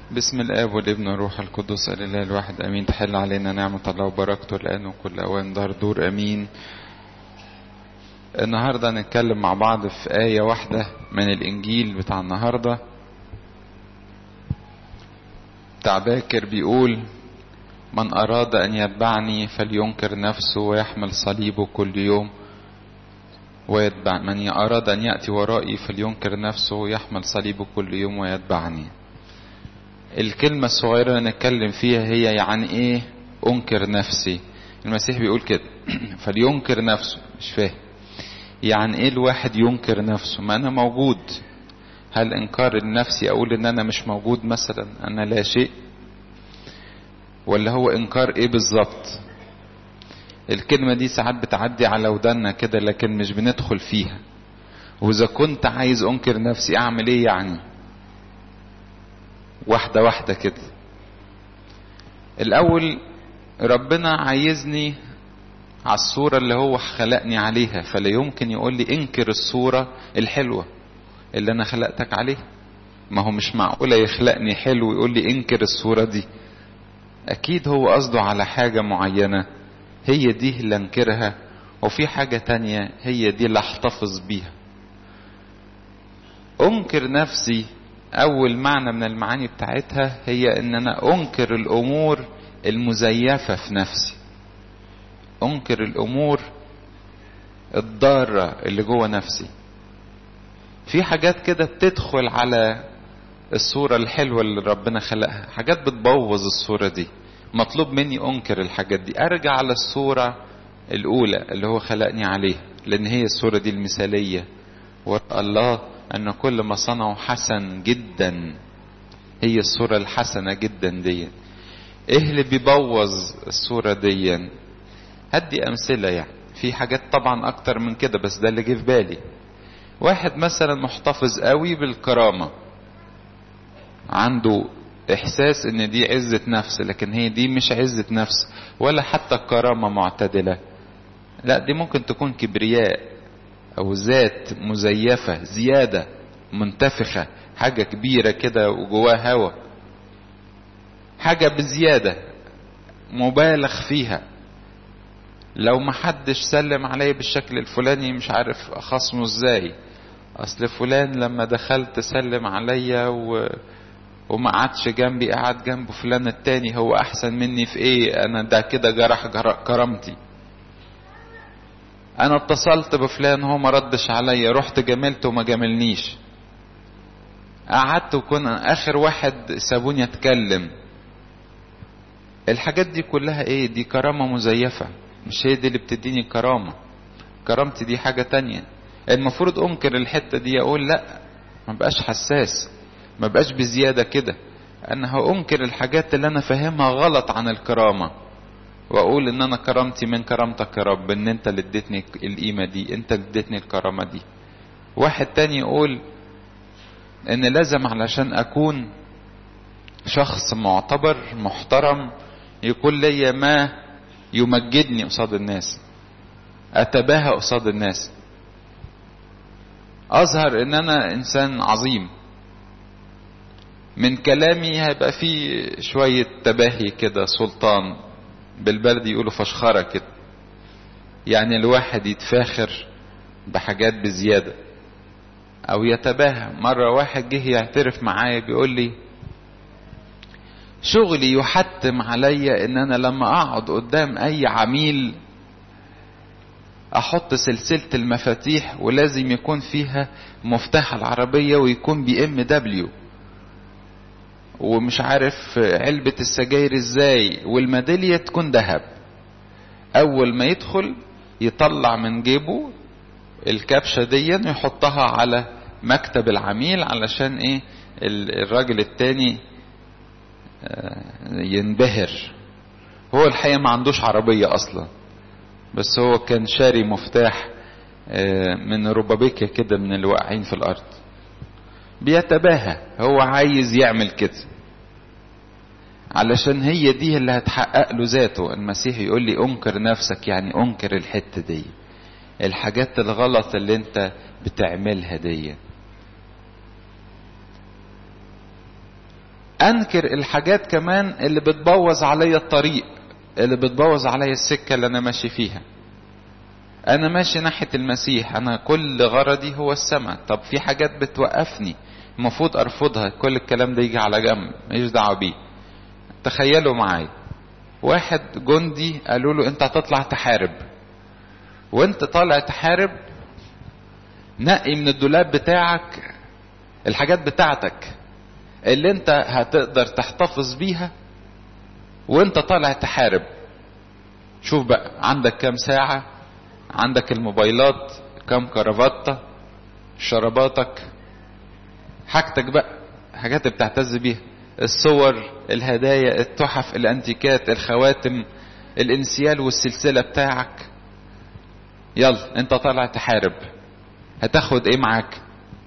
بسم الآب والابن والروح القدس الإله الواحد أمين تحل علينا نعمة الله وبركته الآن وكل أوان دار دور أمين النهاردة نتكلم مع بعض في آية واحدة من الإنجيل بتاع النهاردة بتاع باكر بيقول من أراد أن يتبعني فلينكر نفسه ويحمل صليبه كل يوم ويتبع من أراد أن يأتي ورائي فلينكر نفسه ويحمل صليبه كل يوم ويتبعني الكلمة الصغيرة اللي نتكلم فيها هي يعني ايه انكر نفسي المسيح بيقول كده فلينكر نفسه مش فاهم يعني ايه الواحد ينكر نفسه ما انا موجود هل انكار النفسي اقول ان انا مش موجود مثلا انا لا شيء ولا هو انكار ايه بالظبط الكلمة دي ساعات بتعدي على ودنا كده لكن مش بندخل فيها واذا كنت عايز انكر نفسي اعمل ايه يعني واحدة واحدة كده الأول ربنا عايزني على الصورة اللي هو خلقني عليها فلا يمكن يقول لي انكر الصورة الحلوة اللي أنا خلقتك عليها ما هو مش معقولة يخلقني حلو ويقول لي انكر الصورة دي أكيد هو قصده على حاجة معينة هي دي اللي انكرها وفي حاجة تانية هي دي اللي احتفظ بيها انكر نفسي اول معنى من المعاني بتاعتها هي ان انا انكر الامور المزيفه في نفسي انكر الامور الضاره اللي جوه نفسي في حاجات كده بتدخل على الصورة الحلوة اللي ربنا خلقها حاجات بتبوظ الصورة دي مطلوب مني انكر الحاجات دي ارجع على الصورة الاولى اللي هو خلقني عليها لان هي الصورة دي المثالية الله ان كل ما صنعوا حسن جدا هي الصورة الحسنة جدا دي ايه اللي بيبوظ الصورة دي هدي امثلة يعني في حاجات طبعا اكتر من كده بس ده اللي جه في بالي واحد مثلا محتفظ قوي بالكرامة عنده احساس ان دي عزة نفس لكن هي دي مش عزة نفس ولا حتى الكرامة معتدلة لا دي ممكن تكون كبرياء او ذات مزيفة زيادة منتفخة حاجة كبيرة كده وجواها هوا حاجة بزيادة مبالغ فيها لو ما حدش سلم عليا بالشكل الفلاني مش عارف اخصمه ازاي اصل فلان لما دخلت سلم عليا و... وما قعدش جنبي قعد جنبه فلان التاني هو احسن مني في ايه انا ده كده جرح كرامتي انا اتصلت بفلان هو ما ردش عليا رحت جاملته وما جاملنيش قعدت وكون اخر واحد سابوني اتكلم الحاجات دي كلها ايه دي كرامة مزيفة مش هي دي اللي بتديني كرامة كرامتي دي حاجة تانية المفروض انكر الحتة دي اقول لا ما بقاش حساس ما بقاش بزيادة كده انا هانكر الحاجات اللي انا فاهمها غلط عن الكرامة واقول ان انا كرامتي من كرامتك يا رب ان انت اللي اديتني القيمه دي انت اللي اديتني الكرامه دي واحد تاني يقول ان لازم علشان اكون شخص معتبر محترم يكون ليا ما يمجدني قصاد الناس اتباهى قصاد الناس اظهر ان انا انسان عظيم من كلامي هيبقى فيه شوية تباهي كده سلطان بالبلد يقولوا فشخرة كده يعني الواحد يتفاخر بحاجات بزيادة او يتباهى مرة واحد جه يعترف معايا بيقول لي شغلي يحتم عليا ان انا لما اقعد قدام اي عميل احط سلسلة المفاتيح ولازم يكون فيها مفتاح العربية ويكون بي ام دبليو ومش عارف علبة السجاير ازاي والميدالية تكون ذهب اول ما يدخل يطلع من جيبه الكبشة دي يحطها على مكتب العميل علشان ايه الراجل التاني ينبهر هو الحقيقة ما عندوش عربية اصلا بس هو كان شاري مفتاح من ربابيكيا كده من اللي واقعين في الارض بيتباهى هو عايز يعمل كده علشان هي دي اللي هتحقق له ذاته المسيح يقول لي انكر نفسك يعني انكر الحته دي الحاجات الغلط اللي انت بتعملها دي انكر الحاجات كمان اللي بتبوظ عليا الطريق اللي بتبوظ عليا السكة اللي انا ماشي فيها انا ماشي ناحية المسيح انا كل غرضي هو السماء طب في حاجات بتوقفني المفروض ارفضها كل الكلام ده يجي على جنب ماليش دعوه بيه تخيلوا معايا واحد جندي قالوا له انت هتطلع تحارب وانت طالع تحارب نقي من الدولاب بتاعك الحاجات بتاعتك اللي انت هتقدر تحتفظ بيها وانت طالع تحارب شوف بقى عندك كام ساعة عندك الموبايلات كام كرافتة شراباتك حاجتك بقى حاجات بتعتز بيها الصور الهدايا التحف الانتيكات الخواتم الانسيال والسلسلة بتاعك يلا انت طالع تحارب هتاخد ايه معاك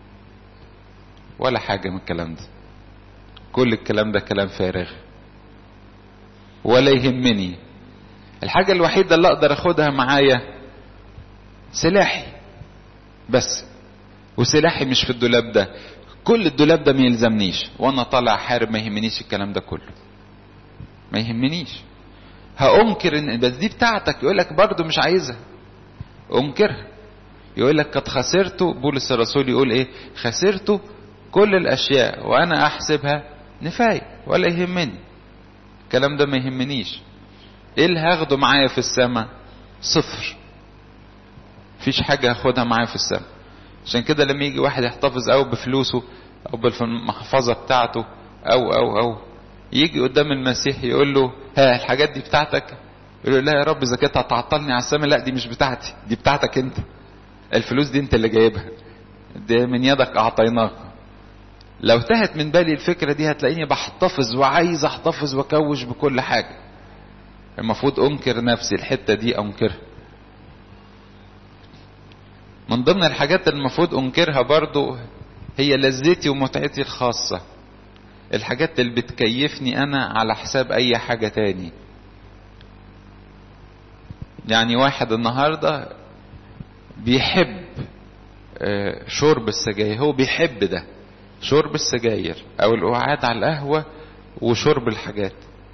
ولا حاجة من الكلام ده كل الكلام ده كلام فارغ ولا يهمني الحاجة الوحيدة اللي اقدر اخدها معايا سلاحي بس وسلاحي مش في الدولاب ده كل الدولاب ده ما يلزمنيش وانا طالع حارب ما يهمنيش الكلام ده كله ما يهمنيش هأنكر ان بس دي بتاعتك يقول لك برضه مش عايزها انكرها يقول لك قد خسرت بولس الرسول يقول ايه خسرت كل الاشياء وانا احسبها نفاية ولا يهمني الكلام ده ما يهمنيش ايه اللي هاخده معايا في السماء صفر مفيش حاجة هاخدها معايا في السماء عشان كده لما يجي واحد يحتفظ او بفلوسه او بالمحفظة بتاعته او او او يجي قدام المسيح يقول له ها الحاجات دي بتاعتك يقول له لا يا رب اذا كنت هتعطلني على السماء لا دي مش بتاعتي دي بتاعتك انت الفلوس دي انت اللي جايبها دي من يدك اعطيناك لو تهت من بالي الفكرة دي هتلاقيني بحتفظ وعايز احتفظ واكوش بكل حاجة المفروض انكر نفسي الحتة دي انكرها من ضمن الحاجات اللي المفروض انكرها برضو هي لذتي ومتعتي الخاصة الحاجات اللي بتكيفني انا على حساب اي حاجة تاني يعني واحد النهاردة بيحب شرب السجاير هو بيحب ده شرب السجاير او القعاد على القهوة وشرب الحاجات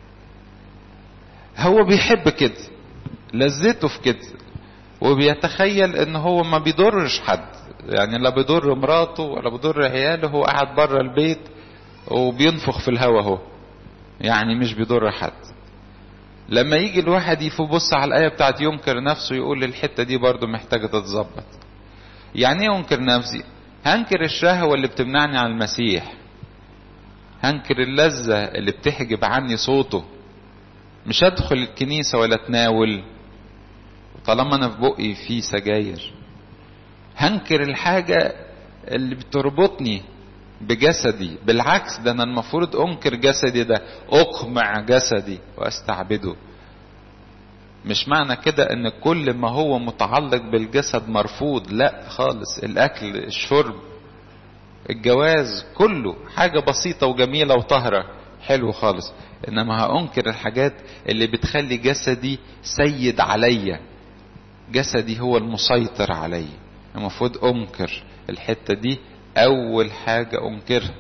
هو بيحب كده لذته في كده وبيتخيل ان هو ما بيضرش حد يعني لا بيضر مراته ولا بيضر عياله هو قاعد بره البيت وبينفخ في الهوا اهو يعني مش بيضر حد لما يجي الواحد يبص على الآية بتاعت ينكر نفسه يقول الحتة دي برضو محتاجة تتظبط يعني ايه ينكر نفسي هنكر الشهوة اللي بتمنعني عن المسيح هنكر اللذة اللي بتحجب عني صوته مش هدخل الكنيسة ولا اتناول طالما انا في بقي في سجاير هنكر الحاجة اللي بتربطني بجسدي بالعكس ده انا المفروض انكر جسدي ده اقمع جسدي واستعبده مش معنى كده ان كل ما هو متعلق بالجسد مرفوض لا خالص الاكل الشرب الجواز كله حاجة بسيطة وجميلة وطهرة حلو خالص انما هانكر الحاجات اللي بتخلي جسدي سيد عليا جسدي هو المسيطر علي المفروض انكر الحتة دي اول حاجة انكرها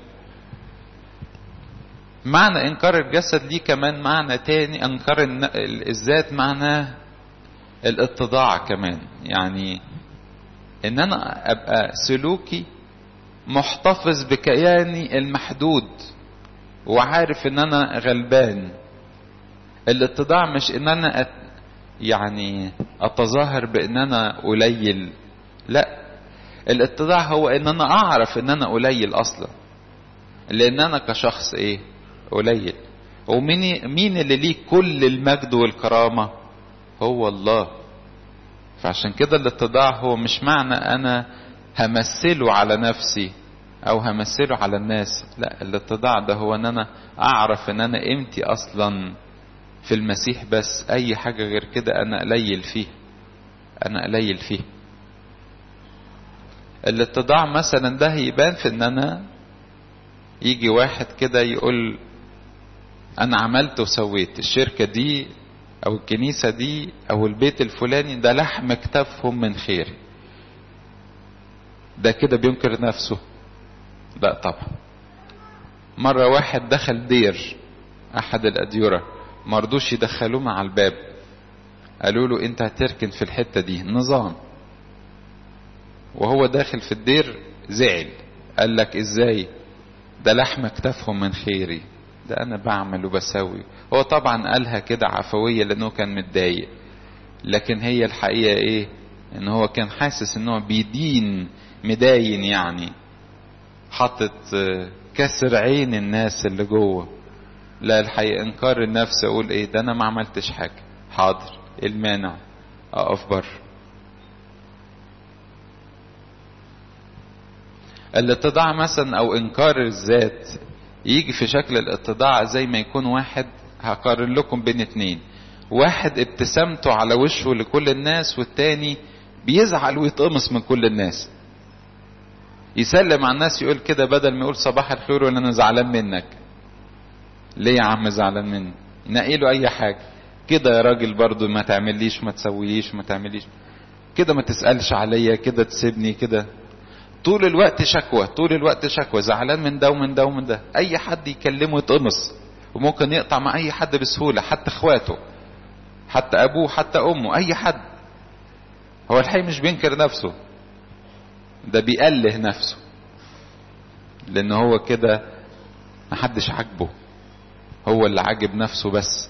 معنى انكار الجسد دي كمان معنى تاني انكار الذات معناه الاتضاع كمان يعني ان انا ابقى سلوكي محتفظ بكياني المحدود وعارف ان انا غلبان الاتضاع مش ان انا أت يعني اتظاهر بان انا قليل لا الاتضاع هو ان انا اعرف ان انا قليل اصلا لان انا كشخص ايه قليل ومين مين اللي ليه كل المجد والكرامه هو الله فعشان كده الاتضاع هو مش معنى انا همثله على نفسي او همثله على الناس لا الاتضاع ده هو ان انا اعرف ان انا قيمتي اصلا في المسيح بس اي حاجة غير كده انا قليل فيه انا قليل فيه الاتضاع مثلا ده يبان في ان انا يجي واحد كده يقول انا عملت وسويت الشركة دي او الكنيسة دي او البيت الفلاني ده لحم كتافهم من خير ده كده بينكر نفسه لا طبعا مرة واحد دخل دير احد الاديرة مرضوش يدخلوه مع الباب قالوا له انت هتركن في الحتة دي نظام وهو داخل في الدير زعل قال لك ازاي ده لحم اكتفهم من خيري ده انا بعمل وبسوي هو طبعا قالها كده عفوية لانه كان متضايق لكن هي الحقيقة ايه ان هو كان حاسس ان هو بيدين مداين يعني حاطط كسر عين الناس اللي جوه لا الحقيقة انكار النفس اقول ايه ده انا ما عملتش حاجة حاضر المانع اقف بره الاتضاع مثلا او انكار الذات يجي في شكل الاتضاع زي ما يكون واحد هقارن لكم بين اتنين واحد ابتسامته على وشه لكل الناس والتاني بيزعل ويتقمص من كل الناس يسلم على الناس يقول كده بدل ما يقول صباح الخير ولا انا زعلان منك ليه يا عم زعلان مني نقي له اي حاجه كده يا راجل برضو ما تعمليش ما تسويليش ما تعمليش كده ما تسالش عليا كده تسيبني كده طول الوقت شكوى طول الوقت شكوى زعلان من ده ومن ده ومن ده اي حد يكلمه يتقمص وممكن يقطع مع اي حد بسهوله حتى اخواته حتى ابوه حتى امه اي حد هو الحقيقة مش بينكر نفسه ده بيأله نفسه لان هو كده محدش عاجبه هو اللي عاجب نفسه بس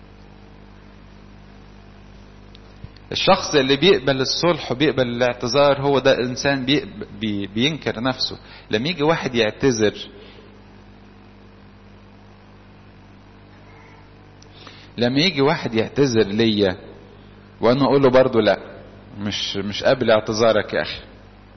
الشخص اللي بيقبل الصلح وبيقبل الاعتذار هو ده انسان بي بينكر نفسه لما يجي واحد يعتذر لما يجي واحد يعتذر ليا وانا اقول له برضه لا مش مش قابل اعتذارك يا اخي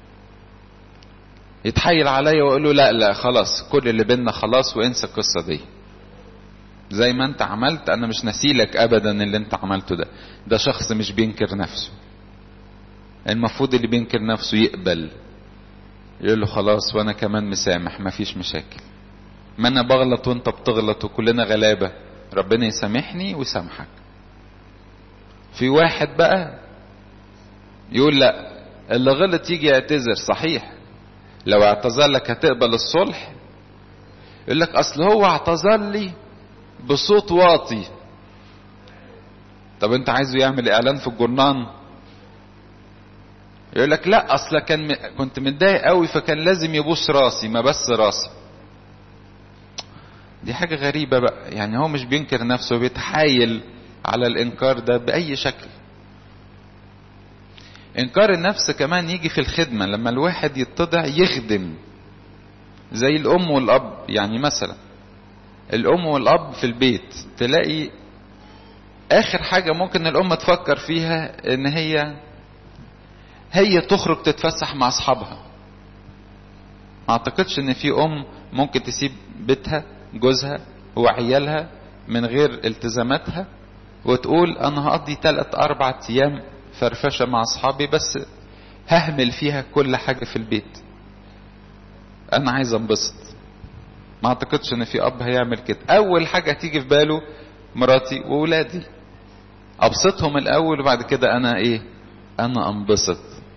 يتحايل عليا واقول له لا لا خلاص كل اللي بينا خلاص وانسى القصه دي زي ما انت عملت انا مش نسيلك ابدا اللي انت عملته ده ده شخص مش بينكر نفسه المفروض اللي بينكر نفسه يقبل يقول له خلاص وانا كمان مسامح مفيش مشاكل ما انا بغلط وانت بتغلط وكلنا غلابه ربنا يسامحني ويسامحك في واحد بقى يقول لا اللي غلط يجي يعتذر صحيح لو اعتذر لك هتقبل الصلح يقول لك اصل هو اعتذر لي بصوت واطي طب انت عايزه يعمل اعلان في الجرنان يقول لك لا اصل كان م... كنت متضايق قوي فكان لازم يبوس راسي ما بس راسي دي حاجة غريبة بقى يعني هو مش بينكر نفسه بيتحايل على الانكار ده باي شكل انكار النفس كمان يجي في الخدمة لما الواحد يتضع يخدم زي الام والاب يعني مثلا الام والاب في البيت تلاقي اخر حاجة ممكن الام تفكر فيها ان هي هي تخرج تتفسح مع اصحابها ما اعتقدش ان في ام ممكن تسيب بيتها جوزها وعيالها من غير التزاماتها وتقول انا هقضي ثلاث اربع ايام فرفشة مع اصحابي بس ههمل فيها كل حاجة في البيت انا عايز انبسط ما اعتقدش ان في اب هيعمل كده اول حاجة تيجي في باله مراتي وولادي ابسطهم الاول وبعد كده انا ايه انا انبسط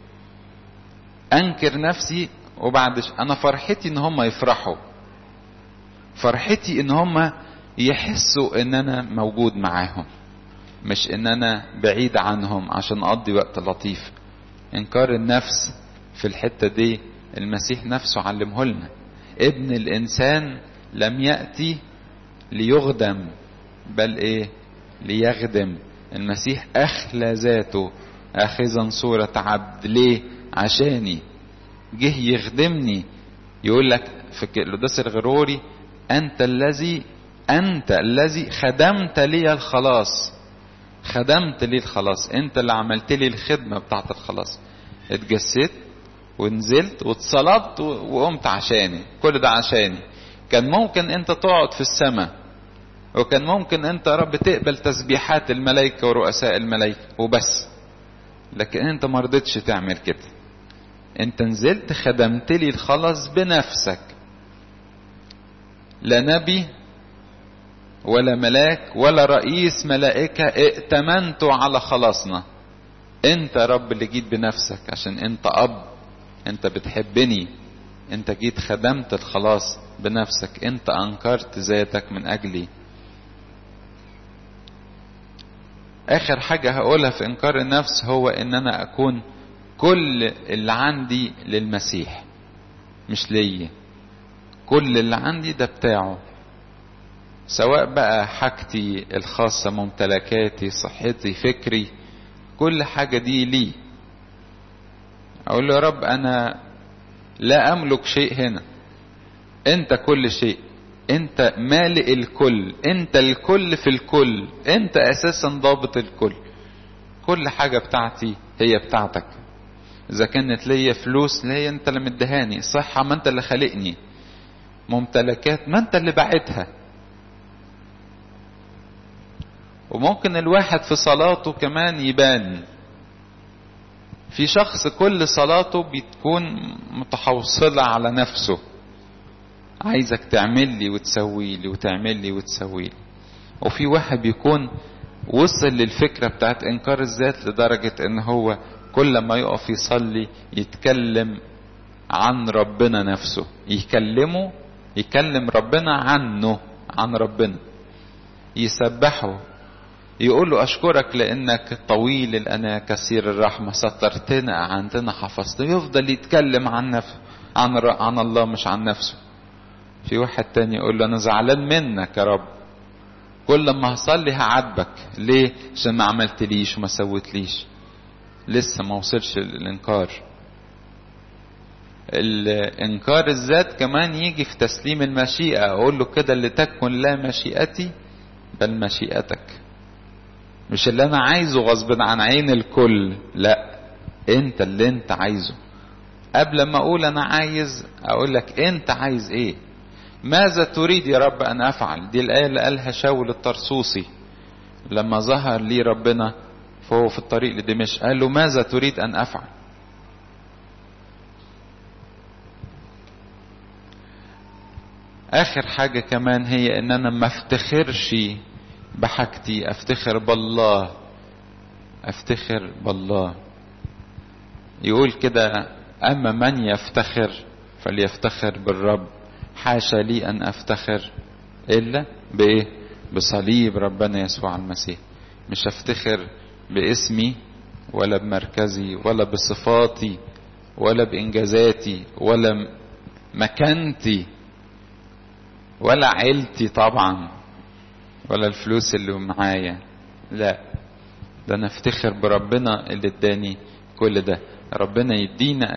انكر نفسي وبعد انا فرحتي ان هم يفرحوا فرحتي ان هم يحسوا ان انا موجود معاهم مش ان انا بعيد عنهم عشان اقضي وقت لطيف انكار النفس في الحتة دي المسيح نفسه علمه لنا ابن الانسان لم يأتي ليخدم بل ايه ليخدم المسيح اخلى ذاته اخذا صورة عبد ليه عشاني جه يخدمني يقول لك في القداس الغروري انت الذي انت الذي خدمت لي الخلاص خدمت لي الخلاص انت اللي عملت لي الخدمة بتاعت الخلاص اتجسدت ونزلت واتصلبت وقمت عشاني كل ده عشاني كان ممكن انت تقعد في السماء وكان ممكن انت يا رب تقبل تسبيحات الملائكة ورؤساء الملائكة وبس لكن انت ما رضيتش تعمل كده انت نزلت خدمت لي الخلاص بنفسك لا نبي ولا ملاك ولا رئيس ملائكة ائتمنت على خلاصنا انت يا رب اللي جيت بنفسك عشان انت اب انت بتحبني انت جيت خدمت الخلاص بنفسك انت انكرت ذاتك من اجلي اخر حاجة هقولها في انكار النفس هو ان انا اكون كل اللي عندي للمسيح مش ليا كل اللي عندي ده بتاعه سواء بقى حاجتي الخاصة ممتلكاتي صحتي فكري كل حاجة دي لي اقول له يا رب انا لا املك شيء هنا انت كل شيء انت مالئ الكل انت الكل في الكل انت اساسا ضابط الكل كل حاجة بتاعتي هي بتاعتك اذا كانت ليا فلوس ليا انت اللي مدهاني صحة ما انت اللي خلقني ممتلكات ما انت اللي بعتها وممكن الواحد في صلاته كمان يبان في شخص كل صلاته بتكون متحوصلة على نفسه عايزك تعمل لي وتسوي لي وتعمل لي وتسوي لي وفي واحد بيكون وصل للفكرة بتاعت انكار الذات لدرجة ان هو كل ما يقف يصلي يتكلم عن ربنا نفسه يكلمه يكلم ربنا عنه عن ربنا يسبحه يقول له أشكرك لأنك طويل الأنا كثير الرحمة سترتنا أعنتنا حفظتنا يفضل يتكلم عن نفسه عن, عن الله مش عن نفسه في واحد تاني يقول له أنا زعلان منك يا رب كل ما هصلي هعاتبك ليه عشان ما عملتليش وما سويتليش لسه ما وصلش للإنكار الإنكار الذات كمان يجي في تسليم المشيئة أقول له كده لتكن لا مشيئتي بل مشيئتك مش اللي انا عايزه غصب عن عين الكل لا انت اللي انت عايزه قبل ما اقول انا عايز اقول لك انت عايز ايه ماذا تريد يا رب ان افعل دي الايه اللي قالها شاول الطرسوسي لما ظهر لي ربنا فهو في الطريق لدمشق قال له ماذا تريد ان افعل اخر حاجه كمان هي ان انا ما افتخرش بحاجتي افتخر بالله افتخر بالله يقول كده اما من يفتخر فليفتخر بالرب حاشا لي ان افتخر الا بايه بصليب ربنا يسوع المسيح مش افتخر باسمي ولا بمركزي ولا بصفاتي ولا بانجازاتي ولا مكانتي ولا عيلتي طبعا ولا الفلوس اللي معايا لا ده انا افتخر بربنا اللي اداني كل ده ربنا يدينا